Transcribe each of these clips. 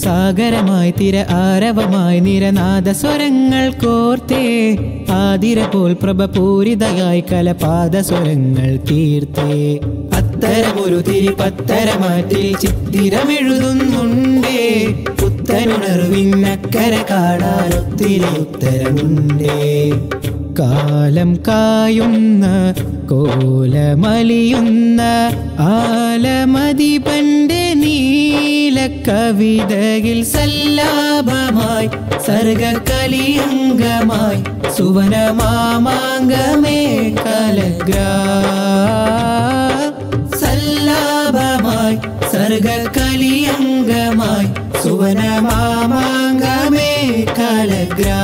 സാഗരമായി തിര ആരവമായി നിരനാദ സ്വരങ്ങൾ കോർത്തേ ആതിര പോൽ പ്രഭപൂരിതയായി കലപാദ സ്വരങ്ങൾ തീർത്തേ അത്തരമൊരു തിരി പത്തരമാറ്റിൽ ചിത്തിരമെഴുതുന്നുണ്ടേ പുത്തനുണർവിന്നക്കര കാണാൻ ഒത്തിരി ഉത്തരമുണ്ടേ കാലം കായുന്ന കോലമലിയുന്ന ആലമതിപന്റെ നീല കവിതയിൽ സല്ലാപമായി സർഗകലിയംഗമായി സുവനമാമാങ്കമേ കലഗ്രാ സല്ലാപമായി സർഗകലിയംഗമായി സുവനമാമാങ്കമേ കലഗ്രാ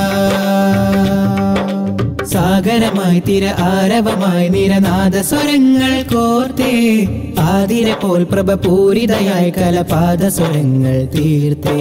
സാഗരമായി തിര ആരവമായി നിരനാദ സ്വരങ്ങൾ കോർത്തേ ആതിര പോൽ പ്രഭപൂരിതയായി കലപാദ സ്വരങ്ങൾ തീർത്തേ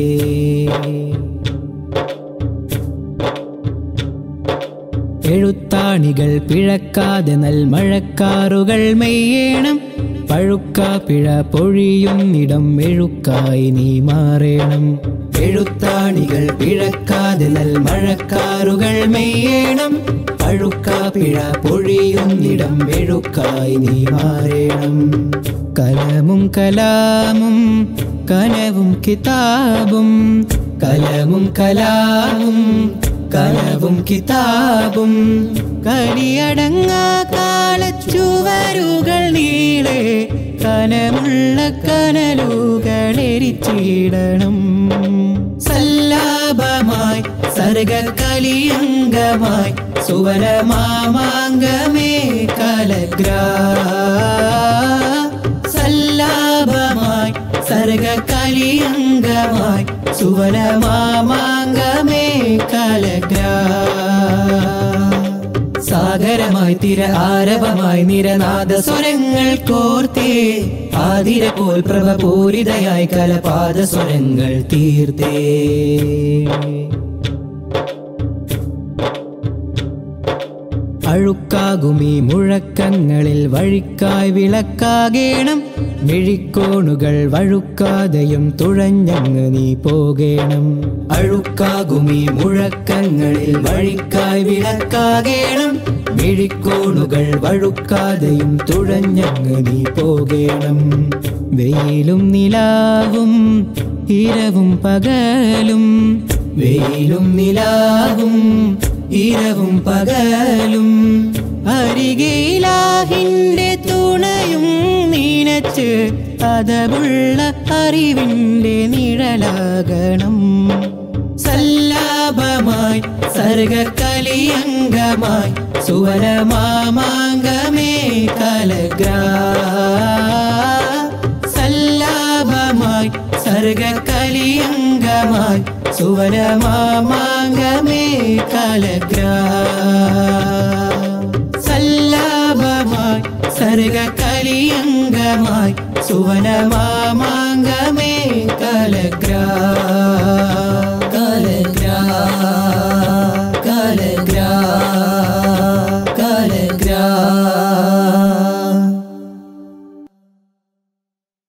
എഴുത്താണികൾ പിഴക്കാതെ നൽമഴക്കാറുകൾ മെയ്യേണം പഴുക്ക പിഴ പൊഴിയുന്നിടം എഴുക്കായി നീ മാറേണം എഴുത്താണികൾ പിഴക്കാതെ നൽമഴക്കാറുകൾ മെയ്യേണം പഴുക്ക പിഴ പൊഴിയുന്നിടം എഴുക്കായി നീ മാറേണം കലമും കലാമും കനവും കിതാബും കലമും കലാമും കനവും കിതാബും കളിയടങ്ങാ കാലച്ചുവരുകൾ നീളെ കനമുള്ള കനലുകൾ എരിച്ചിടണം സല്ലാപമായി സർഗകലിയംഗമായി സുവനമാമാങ്കമേ കലഗ്രാ സല്ലാപമായി സർഗകലിയംഗമായി സുവനമാമാങ്കമേ കലഗ്രാ സാഗരമായി തിര ആരവമായി നിരനാദ സ്വരങ്ങൾ കോർത്തേ ആതിര പോൽ പ്രഭപൂരിതയായി കലപാദ സ്വരങ്ങൾ തീർത്തേ അഴുക്കാകുമീ മുഴക്കങ്ങളിൽ വഴിക്കായി വിളക്കാകേണം മിഴിക്കോണുകൾ വഴുക്കാതെയും തുഴഞ്ഞങ്ങ് നീ പോകേണം അഴുക്കാകുമീ മുഴക്കങ്ങളിൽ വഴിക്കായി വിളക്കാകേണം മിഴിക്കോണുകൾ വഴുക്കാതെയും തുഴഞ്ഞങ്ങ് നീ പോകേണം വെയിലും നിലാവും ഇരവും പകലും വെയിലും നിലാവും ഇരവും പകലും അരികയിലാഹിന്റെ തുണയും നീനച്ച് അതമുള്ള അറിവിന്റെ നിഴലാകണം സല്ലാപമായി സർഗകലിയംഗമായി സുവനമാമാങ്കമേ കലഗ്രാ സല്ലാപമായി സർഗകലിയംഗമായി സുവനമാമാങ്കമേ കലഗ്രാ സല്ലാപമായി സർഗകലിയംഗമായി സുവനമാമാങ്കമേ